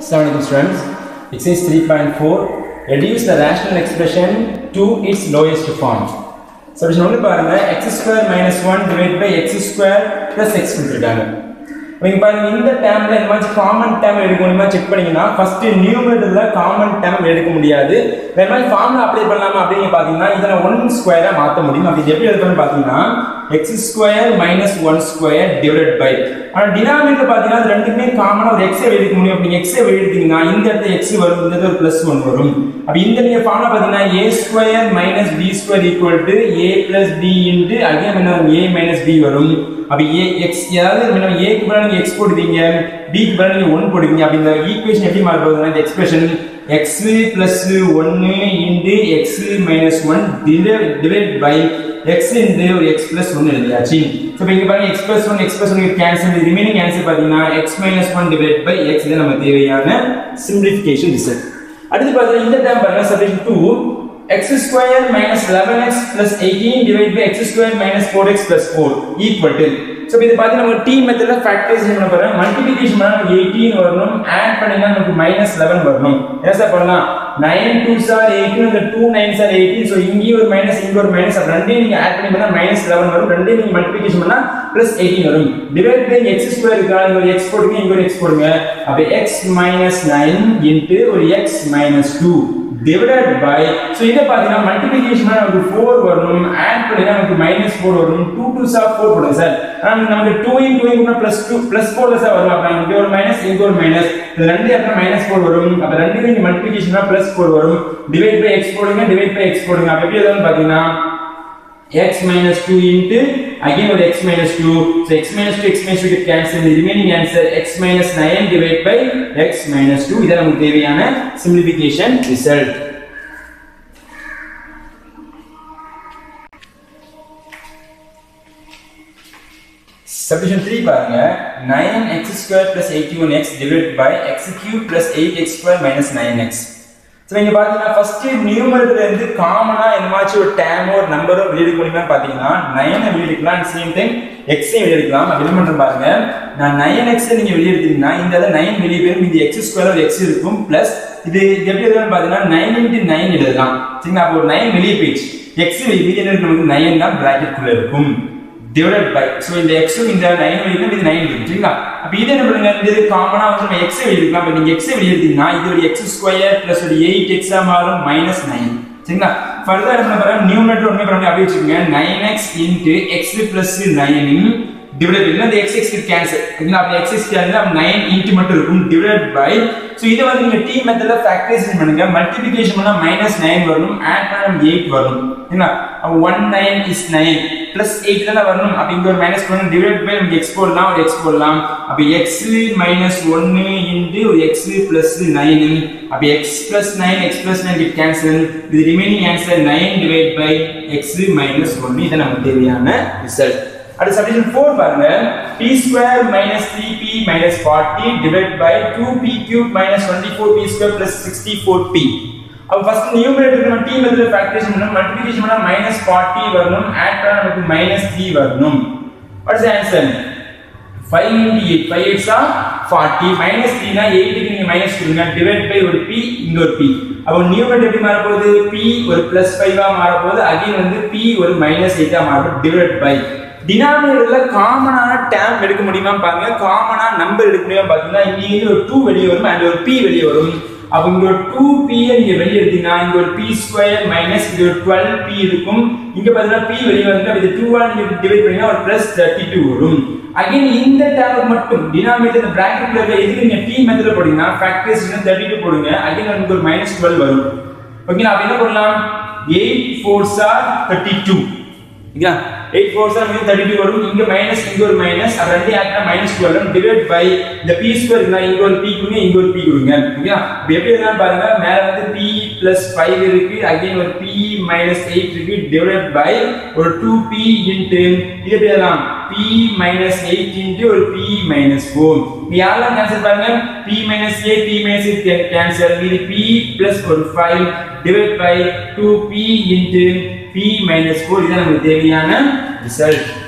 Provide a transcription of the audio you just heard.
Assalamualaikum students. Exercise 3.4 Reduce the rational expression to its lowest form. Solution ஒன்று பாருங்க x square minus 1 divided by x square plus x கொடுத்துருக்காங்க இங்க பாருங்க இந்த டேர்ம்ல இந்த மாதிரி காமன் டேர்ம் எடுக்க முடியுமா செக் பண்ணீங்கன்னா ஃபர்ஸ்ட் நியூமரேட்டர்ல காமன் டேர்ம் எடுக்க முடியாது வேற மாதிரி ஃபார்முலா அப்ளை பண்ணலாமா அப்படின்னு பாத்தீங்கன்னா இதை ஒன் ஸ்கொயரா மாத்த முடியும் அப்படி எப்படி எடுக்கணும்னு பாத்தீங்கன்னா x square minus one square divided by ஆனா டினாமினேட்டர் பாத்தீங்கன்னா அது ரெண்டுக்குமே காமனா ஒரு x வெளியெடுக்க முடியும் அப்படி x வெளியெடுத்தீங்கன்னா இந்த இடத்துல x வரும் இந்த இடத்துல ஒரு பிளஸ் ஒன் வரும் அப்ப இந்த நீங்க ஃபார்முலா பாத்தீங்கன்னா a square minus b square equal to a plus b into again என்ன வரும் a மைனஸ் b வரும் அப்ப a x ஏதாவது என்ன a க்கு பதிலா நீங்க x போடுவீங்க b க்கு பதிலா நீங்க 1 போடுவீங்க அப்ப இந்த ஈக்குவேஷன் எப்படி மாற போகுதுன்னா இந்த expression x plus 1 into x minus 1 divide by x into ஒரு x பிளஸ் 1 எழுதியாச்சு சோ இப்போ இங்க பாருங்க x plus 1 x plus 1 cancel remaining answer பாத்தீங்கன்னா x minus 1 divide by x இது நம்ம தேவையான சிம்பிளிஃபிகேஷன் ரிசல்ட் அடுத்து பாத்தீங்கன்னா இந்த டேர்ம் பாருங்க subject 2 x square minus 11x plus 18 divided by x square minus 4x plus 4 equal to so இது பாத்தீங்கன்னா நம்ம t மெத்தட்ல ஃபேக்டரைசேஷன் பண்ண போறோம் மல்டிப்ளிகேஷன் பண்ணா நமக்கு 18 வரணும் ஆட் பண்ணீங்கன்னா நமக்கு மைனஸ் 11 வரணும் என்ன சார் பண்ணலாம் 9 2s are 18 இந்த 2 9s are 18 so இங்கேயும் ஒரு மைனஸ் இங்க ஒரு மைனஸ் அப்ப ரெண்டையும் நீங்க ஆட் பண்ணி பண்ணா மைனஸ் 11 வரும் ரெண்டையும் நீங்க மல்டிப்ளிகேஷன் பண்ணா பிளஸ் 18 வரும் டிவைட் பை x ஸ்கொயர் இருக்கா இங்க ஒரு x போடுங்க இங்க ஒரு x போடுங்க அப்ப x minus 9 into ஒரு x minus 2 divided by so இத பாத்தீங்கன்னா மல்டிப்ளிகேஷன் நமக்கு 4 வரும் ஆட் பண்ணினா நமக்கு மைனஸ் 4 வரும் 2 2 சார் 4 போடுங்க சார் ஆனா நமக்கு 2 in 2 in plus 2 plus 4 sir வரும் அப்ப இங்க ஒரு மைனஸ் இங்க ஒரு மைனஸ் இது ரெண்டு இடத்துல மைனஸ் 4 வரும் அப்ப ரெண்டுமே இங்க மல்டிப்ளிகேஷனா பிளஸ் 4 வரும் டிவைட் பை x போடுங்க டிவைட் பை x போடுங்க அப்ப எப்படி எழுதணும் பாத்தீங்கன்னா x minus 2 into again with x minus 2 so x minus 2 x minus 2 get cancelled the remaining answer x minus 9 divided by x minus 2 இதான் நமக்கு தேவையான simplification result Subdivision 3 பாருங்க 9x square plus 81x divided by x cube plus 8x square minus 9x so இங்க பாத்தீங்கன்னா first நியூமரேட்டர்ல இருந்து காமனா இந்த மாதிரி ஒரு டேமோ ஒரு நம்பரோ வெளியெடுக்க முடியுமா பாத்தீங்கன்னா நைனை வெளியெடுக்கலாம் அட் சேம் டைம் எக்ஸையும் வெளியெடுக்கலாம் அப்படி என்ன பண்றேன் பாருங்க நான் நைன் எக்ஸ் நீங்க வெளியெடுத்தீங்கன்னா இந்த இடத்துல நைன் வெளியே போயிடும் இந்த எக்ஸ் ஸ்கொயர் ஒரு எக்ஸ் இருக்கும் பிளஸ் இது எப்படி எழுதலாம் பாத்தீங்கன்னா நைன் இன்ட்டு நைன் எழுதலாம் சரிங்களா அப்போ ஒரு நைன் வெளியே போயிடுச்சு எக்ஸ் வெளியே இருக்கு நமக்கு நைன் தான் பிராக்கெட் குள்ள இருக்கும் டிவைடட் பை ஸோ இந்த எக்ஸும் இந்த நைன் வெளியிடும் இது நைன் இருக்கும் சரிங்களா அப்போ இது என்ன பண்ணுங்க இது காமனா வந்து நம்ம எக்ஸ் வெளியிருக்கலாம் இப்போ நீங்க எக்ஸ் வெளியிருந்தீங்கன்னா இது ஒரு எக்ஸ் ஸ்கொயர் பிளஸ் ஒரு எயிட் எக்ஸா மாறும் மைனஸ் நைன் சரிங்களா ஃபர்தர் என்ன பண்ணுறோம் நியூமரேட்டர் ஒன்றுமே பண்ணி அப்படியே வச்சுக்கோங்க nine x into x plus nine divide by இந்த எக்ஸ் எக்ஸ் கேன்சல் சரிங்களா அப்போ எக்ஸ் எக்ஸ் கேன்சல் அப்போ நைன் இன்ட்டு மட்டும் இருக்கும் டிவைட் பை ஸோ இதை வந்து நீங்க டி மெத்தட்ல ஃபேக்டரைசேஷன் பண்ணுங்க மல்டிபிகேஷன் பண்ணா மைனஸ் நைன் வரணும் ஆட் பண்ணா எயிட் வரும் சரிங்களா அப்போ one nine is nine plus eight தானே வரணும் அப்போ இங்க ஒரு மைனஸ் பண்ணணும் டிவைட் பை நமக்கு எக்ஸ் போடலாம் ஒரு எக்ஸ் போடலாம் அப்போ எக்ஸ் மைனஸ் ஒன்னு இன்டு ஒரு எக்ஸ் பிளஸ் நைன் அப்போ x plus nine x plus nine it cancel இது remaining answer nine divide by x minus ஒன்னு இது நமக்கு தேவையான ரிசல்ட் அடுத்து சப்டிஷன் 4 பாருங்க p square minus 3p minus 40 divide by 2p cube minus 24p square plus 64p அப்ப first numerator நம்ம t மெத்தட்ல ஃபேக்டரைசேஷன் பண்ணா மல்டிப்ளிகேஷன் பண்ணா மைனஸ் 40 வரணும் ஆட் பண்ணா நமக்கு மைனஸ் 3 வரணும் what is answer 5 into 8 5 8s are 40 minus 3 னா 8 க்கு நீங்க மைனஸ் கொடுங்க டிவைட் பை ஒரு p இங்க ஒரு p அப்ப நியூமரேட்டர் எப்படி மாற போகுது p ஒரு பிளஸ் 5 ஆ மாற போகுது அகைன் வந்து p ஒரு மைனஸ் 8 ஆ மாற போகுது டிவைட் பை டினாமினேட்டர்ல காமனான டேம் எடுக்க முடியுமா பாருங்க காமனா நம்பர் எடுக்க முடியுமா பாத்தீங்கன்னா இங்க இருந்து ஒரு 2 வெளியே வரும் அண்ட் ஒரு p வெளியே வரும் அப்ப இங்க ஒரு 2p நீங்க வெளியே எடுத்தீங்கன்னா இங்க ஒரு p ஸ்கொயர் மைனஸ் இங்க ஒரு 12p இருக்கும் இங்க பாத்தீங்கன்னா p வெளியே வந்து இது 2 ஆல் நீங்க டிவைட் பண்ணீங்கன்னா ஒரு பிளஸ் 32 வரும் அகைன் இந்த டேர்ம் மட்டும் டினாமினேட்டர் இந்த பிராக்கெட்ல இருக்க இதுக்கு நீங்க p மெத்தட்ல போடுங்க ஃபேக்டரைசேஷன் 32 போடுங்க அகைன் நமக்கு ஒரு மைனஸ் 12 வரும் ஓகேங்களா அப்ப என்ன பண்ணலாம் 8 4s are 32 ஓகேங்களா 8 4s are 32 வரும் இங்க மைனஸ் இங்க ஒரு மைனஸ் அது ரெண்டு ஆக்டா மைனஸ் 2 வரும் டிவைட் பை இந்த p ஸ்கொயர் இருந்தா இங்க ஒரு p கொடுங்க இங்க ஒரு p கொடுங்க ஓகேங்களா இப்போ எப்படி எழுதலாம் பாருங்க மேல வந்து p 5 இருக்கு அகைன் ஒரு p 8 இருக்கு டிவைட் பை ஒரு 2p இன்டு இது எப்படி எழுதலாம் p 8 இன்டு ஒரு p 4 இது யாரெல்லாம் கேன்சல் பாருங்க p a p 8 கேன்சல் இது p பிளஸ் ஒரு 5 divide by 2p into p minus 4 இதுதான் நமக்கு தேவையான ரிசல்ட்